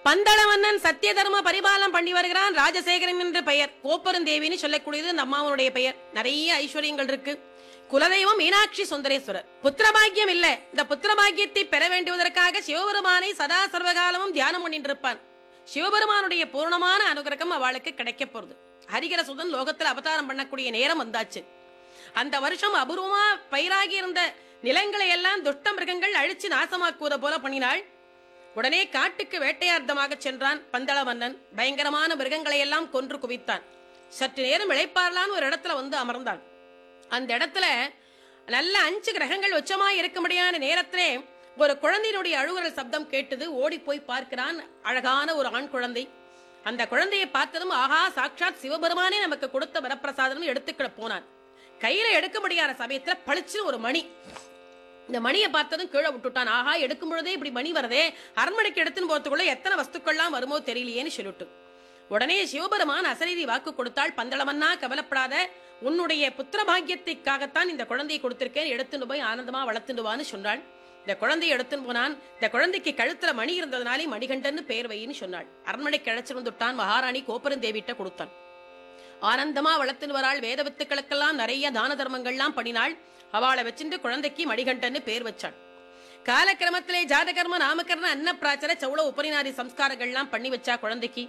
பந்தள மன்னன் சத்திய தர்ம பரிபாலனம் பண்ணி வருகிறான் ராஜசேகரன் என்ற பெயர் கோப்பருந்தேவின்னு சொல்லக்கூடியது இந்த அம்மாவனுடைய பெயர் நிறைய ஐஸ்வர்யங்கள் இருக்கு குலதெய்வம் மீனாட்சி சுந்தரேஸ்வரர் புத்திரபாக்கியம் இல்ல இந்த புத்திரபாக்கியத்தை பெற வேண்டுவதற்காக சிவபெருமானை சதா சர்வகாலமும் தியானம் பண்ணிட்டு சிவபெருமானுடைய பூர்ணமான அனுகிரகம் அவளுக்கு கிடைக்க போறது ஹரிகர சுதன் லோகத்துல அவதாரம் பண்ணக்கூடிய நேரம் வந்தாச்சு அந்த வருஷம் அபூர்வமா பயிராகி இருந்த நிலங்களை எல்லாம் துஷ்ட மிருகங்கள் அழிச்சு நாசமாக்குவத போல பண்ணினாள் உடனே காட்டுக்கு வேட்டையார்த்தமாக சென்றான் பந்தள மன்னன் பயங்கரமான மிருகங்களை எல்லாம் கொன்று குவித்தான் சற்று நேரம் இளைப்பாறலான்னு ஒரு இடத்துல வந்து அமர்ந்தான் அந்த இடத்துல நல்ல அஞ்சு கிரகங்கள் உச்சமா இருக்கும்படியான நேரத்திலே ஒரு குழந்தையினுடைய அழுகுரல் சப்தம் கேட்டது ஓடி போய் பார்க்கிறான் அழகான ஒரு ஆண் குழந்தை அந்த குழந்தையை பார்த்ததும் ஆஹா சாட்சாத் சிவபெருமானே நமக்கு கொடுத்த வரப்பிரசாதம் எடுத்துக்கிட போனான் கையில எடுக்க முடியாத சமயத்துல பளிச்சுன்னு ஒரு மணி இந்த மணியை பார்த்ததும் கீழே விட்டுட்டான் ஆஹா எடுக்கும் பொழுதே இப்படி மணி வரதே அரண்மனைக்கு எடுத்துன்னு போறதுக்குள்ள எத்தனை வஸ்துக்கள்லாம் வருமோ தெரியலையேன்னு சொல்லிட்டு உடனே சிவபெருமான் அசரீரி வாக்கு கொடுத்தாள் பந்தளமன்னா கவலைப்படாத உன்னுடைய புத்திர பாக்கியத்திற்காகத்தான் இந்த குழந்தையை கொடுத்திருக்கேன் எடுத்துட்டு போய் ஆனந்தமா வளர்த்துட்டு வான்னு சொன்னாள் இந்த குழந்தையை எடுத்துன்னு போனான் இந்த குழந்தைக்கு கழுத்துல மணி இருந்ததுனாலே மணிகண்டன்னு பெயர் வைன்னு சொன்னாள் அரண்மனைக்கு அழைச்சிட்டு வந்துட்டான் மகாராணி கோப்பரந்தேவிட்ட கொடுத்தான் ஆனந்தமா வளர்த்துன்னு வராள் வேத வித்துக்களுக்கெல்லாம் நிறைய தான தர்மங்கள்லாம் பண்ணினாள் அவளை வச்சுட்டு குழந்தைக்கு மணிகண்டன்னு பேர் வச்சாள் காலக்கிரமத்திலே ஜாதகர்ம நாமகர்ண அன்னப்பிராச்சர சௌள உபரிநாரி சம்ஸ்காரங்கள்லாம் பண்ணி வச்சா குழந்தைக்கு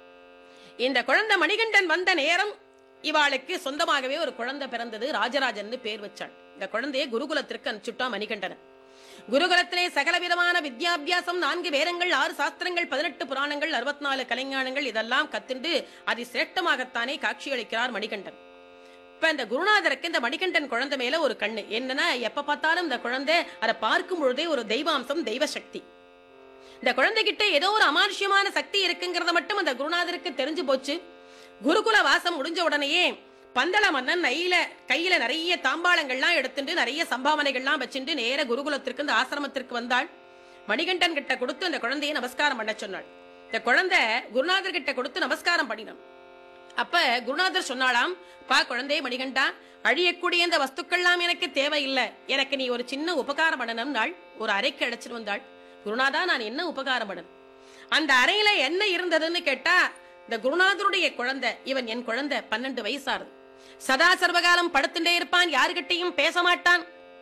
இந்த குழந்தை மணிகண்டன் வந்த நேரம் இவாளுக்கு சொந்தமாகவே ஒரு குழந்தை பிறந்தது ராஜராஜன் பேர் வச்சாள் இந்த குழந்தையை குருகுலத்திற்கு அனுப்பிச்சுட்டா மணிகண்டன குருகுலத்திலே சகலவிதமான வித்யாபியாசம் நான்கு வேதங்கள் ஆறு சாஸ்திரங்கள் பதினெட்டு புராணங்கள் அறுபத்தி நாலு கலைஞானங்கள் இதெல்லாம் கத்துண்டு அதி சிரேஷ்டமாகத்தானே காட்சியளிக்கிறார் மணிகண்டன் இப்ப இந்த குருநாதருக்கு இந்த மணிகண்டன் குழந்தை மேல ஒரு கண்ணு என்னன்னா எப்ப பார்த்தாலும் இந்த குழந்தை அதை பார்க்கும் பொழுதே ஒரு தெய்வாம்சம் தெய்வ சக்தி இந்த குழந்தைகிட்ட ஏதோ ஒரு அமானுஷ்யமான சக்தி இருக்குங்கிறத மட்டும் அந்த குருநாதருக்கு தெரிஞ்சு போச்சு குருகுல வாசம் முடிஞ்ச உடனேயே பந்தள மன்னன் கையில கையில நிறைய தாம்பாளங்கள்லாம் எடுத்துட்டு நிறைய சம்பாவனைகள்லாம் வச்சுட்டு நேர குருகுலத்திற்கு இந்த ஆசிரமத்திற்கு வந்தாள் மணிகண்டன் கிட்ட கொடுத்து அந்த குழந்தையை நமஸ்காரம் பண்ண சொன்னாள் இந்த குழந்தை குருநாதர் கிட்ட கொடுத்து நமஸ்காரம் பண்ணினான் அப்ப குருநாதர் சொன்னாலாம் பா குழந்தை மணிகண்டா அழியக்கூடிய இந்த வஸ்துக்கள்லாம் எனக்கு தேவையில்லை எனக்கு நீ ஒரு சின்ன உபகாரம் பண்ணணும் நாள் ஒரு அறைக்கு அழைச்சிட்டு வந்தாள் குருநாதா நான் என்ன உபகாரம் பண்ணணும் அந்த அறையில என்ன இருந்ததுன்னு கேட்டா இந்த குருநாதருடைய குழந்தை இவன் என் குழந்தை பன்னெண்டு வயசாருது சதா சர்வகாலம் படுத்துட்டே இருப்பான் யாருகிட்டையும் பேச மாட்டான்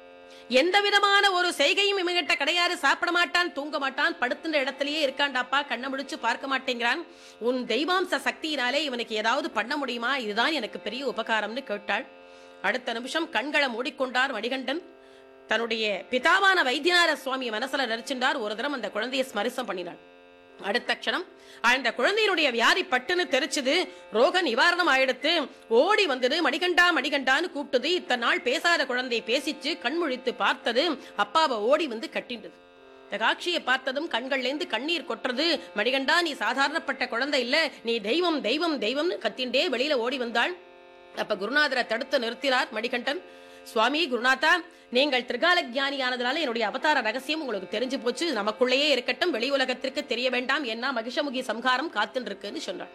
எந்த விதமான ஒரு செய்கையும் இவங்கிட்ட கிடையாது சாப்பிட மாட்டான் தூங்க மாட்டான் படுத்துன்ற இடத்திலேயே இருக்காண்டாப்பா கண்ணை முடிச்சு பார்க்க மாட்டேங்கிறான் உன் தெய்வாம்ச சக்தியினாலே இவனுக்கு ஏதாவது பண்ண முடியுமா இதுதான் எனக்கு பெரிய உபகாரம்னு கேட்டாள் அடுத்த நிமிஷம் கண்களை மூடிக்கொண்டார் மணிகண்டன் தன்னுடைய பிதாவான வைத்தியநாத சுவாமி மனசுல நினைச்சின்றார் ஒரு தரம் அந்த குழந்தையை ஸ்மரிசம் பண்ணினாள் அடுத்த க்ஷணம் அந்த குழந்தையினுடைய வியாதி பட்டுன்னு தெரிச்சுது ரோக நிவாரணம் ஆயிடுத்து ஓடி வந்தது மணிகண்டா மணிகண்டான்னு கூப்பிட்டது இத்தனை நாள் பேசாத குழந்தை பேசிச்சு கண்முழித்து பார்த்தது அப்பாவை ஓடி வந்து கட்டிண்டது இந்த காட்சியை பார்த்ததும் கண்கள்லேருந்து கண்ணீர் கொட்டுறது மணிகண்டா நீ சாதாரணப்பட்ட குழந்தை இல்ல நீ தெய்வம் தெய்வம் தெய்வம்னு கத்திண்டே வெளியில ஓடி வந்தாள் அப்ப குருநாதரை தடுத்து நிறுத்தினார் மணிகண்டன் சுவாமி குருநாதா நீங்கள் திரிகால ஞானியானதுனால என்னுடைய அவதார ரகசியம் உங்களுக்கு தெரிஞ்சு போச்சு நமக்குள்ளேயே இருக்கட்டும் வெளி உலகத்திற்கு தெரிய வேண்டாம் என்ன மகிஷமுகி சம்ஹாரம் காத்துன்னு இருக்குன்னு சொன்னாள்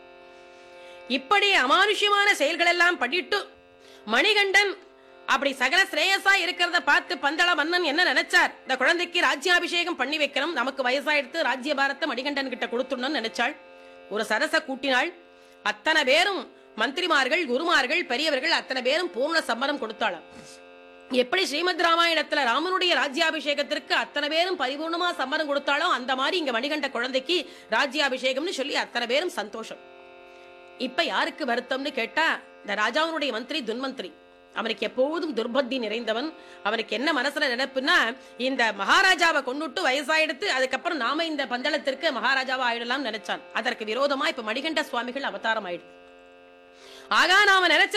இப்படி அமானுஷ்யமான செயல்கள் எல்லாம் பண்ணிட்டு மணிகண்டன் அப்படி சகல ஸ்ரேயஸா இருக்கிறத பார்த்து பந்தள மன்னன் என்ன நினைச்சார் இந்த குழந்தைக்கு ராஜ்யாபிஷேகம் பண்ணி வைக்கணும் நமக்கு வயசாயிடுத்து ராஜ்ய பாரத்தை மணிகண்டன் கிட்ட கொடுத்துடணும்னு நினைச்சாள் ஒரு சரச கூட்டினாள் அத்தனை பேரும் மந்திரிமார்கள் குருமார்கள் பெரியவர்கள் அத்தனை பேரும் பூர்ண சம்மதம் கொடுத்தாளாம் எப்படி ஸ்ரீமத் ராமாயணத்துல ராமனுடைய ராஜ்யாபிஷேகத்திற்கு அத்தனை பேரும் பரிபூர்ணமா சம்மதம் கொடுத்தாலோ அந்த மாதிரி இங்க மணிகண்ட குழந்தைக்கு ராஜ்யாபிஷேகம்னு சொல்லி அத்தனை பேரும் சந்தோஷம் இப்ப யாருக்கு வருத்தம்னு கேட்டா இந்த ராஜாவுடைய மந்திரி துன்மந்திரி அவனுக்கு எப்போதும் துர்பத்தி நிறைந்தவன் அவனுக்கு என்ன மனசுல நினைப்புன்னா இந்த மகாராஜாவை கொண்டுட்டு வயசாயிடுத்து அதுக்கப்புறம் நாம இந்த பந்தளத்திற்கு மகாராஜாவா ஆயிடலாம் நினைச்சான் அதற்கு விரோதமா இப்ப மணிகண்ட சுவாமிகள் அவதாரம் ஆயிடுது ஆகா நாம நினைச்ச